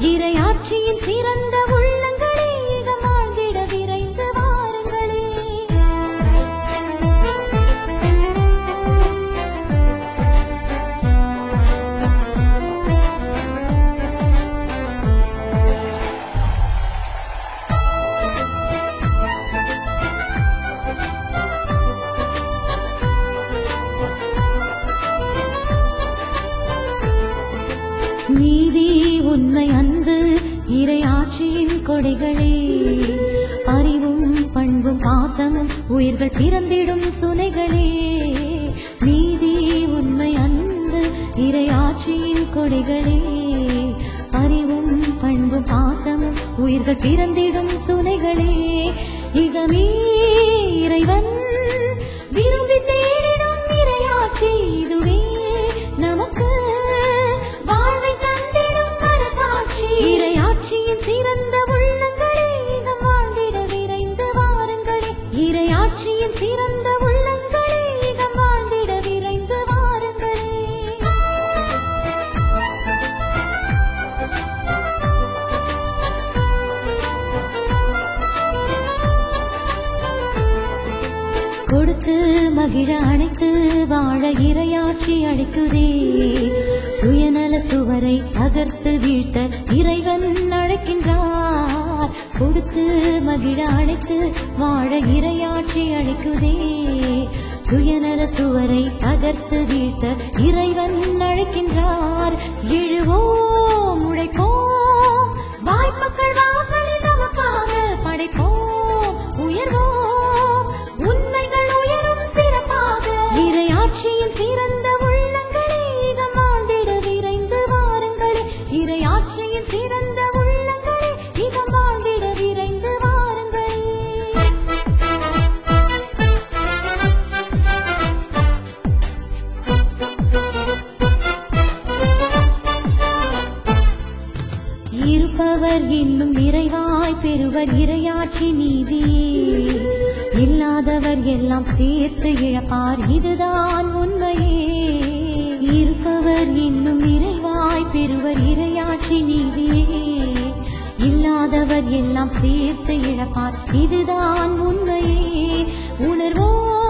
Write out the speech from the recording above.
இறையாட்சியின் சிறந்த உள்ளங்களே இகம் வாழ்ந்திட விரைந்து வாருங்களே நீதி உண்மை அன்பு இறையாட்சியின் கொடைகளே அறிவும் பண்பும் பாசமும் உயிர்கள் பிறந்திடும் சுனைகளே நீதி உண்மை அன்பு இறையாட்சியின் கொடைகளே அறிவும் பண்பும் பாசமும் உயிர்கள் பிறந்திடும் சுனைகளே இகமே இறைவன் விரும்பி தேடிடும் இறையாட்சி இதுவே நமக்கு வாழ்வை தந்திடும் மனசாட்சி இறையாட்சியின் சிறந்த உள்ளங்களே இகம் வாழ்ந்திட விரைந்து வாருங்களே இறையாட்சியின் சிறந்த உள்ளங்களே இகம் வாழ்ந்திட விரைந்து வாருங்களே கொடுத்து மகிழ அணைத்து வாழ இரையாட்சி அழைக்குதே சுயநல சுவரை அகர்த்து வீழ்த்த இறைவன் அழைக்கின்றார் கொடுத்து மகிழ அணைத்து வாழ இரையாட்சி அழைக்குதே சுயநல சுவரை அகர்த்து வீழ்த்த இறைவன் அழைக்கின்றார் எழுவோம் உழைப்போம் வாய்ப்புகள் வாசலில் நமக்காக படைப்போம் உயர்வோம் உண்மைகள் உயரும் சிறப்பாக இறையாட்சியின் சிறந்த உள்ளங்களே இகம் வாழ்ந்திட விரைந்து வாருங்களே இறையாட்சியின் சிறந்த உள்ளங்களே இகம் வாழ்ந்திட விரைந்து வாருங்களே இருப்பவர் இன்னும் நிறைவாய் பெறுவர் இரையாட்சி நீதியே இல்லாதவர் எல்லாம் சேர்த்து இழப்பார் இதுதான் உண்மையே இருப்பவர் இன்னும் நிறைவாய் பெறுவர் இரையாட்சி நீதியே இல்லாதவர் எல்லாம் சேர்த்து இழப்பார் இதுதான் உண்மையே உணர்வோம்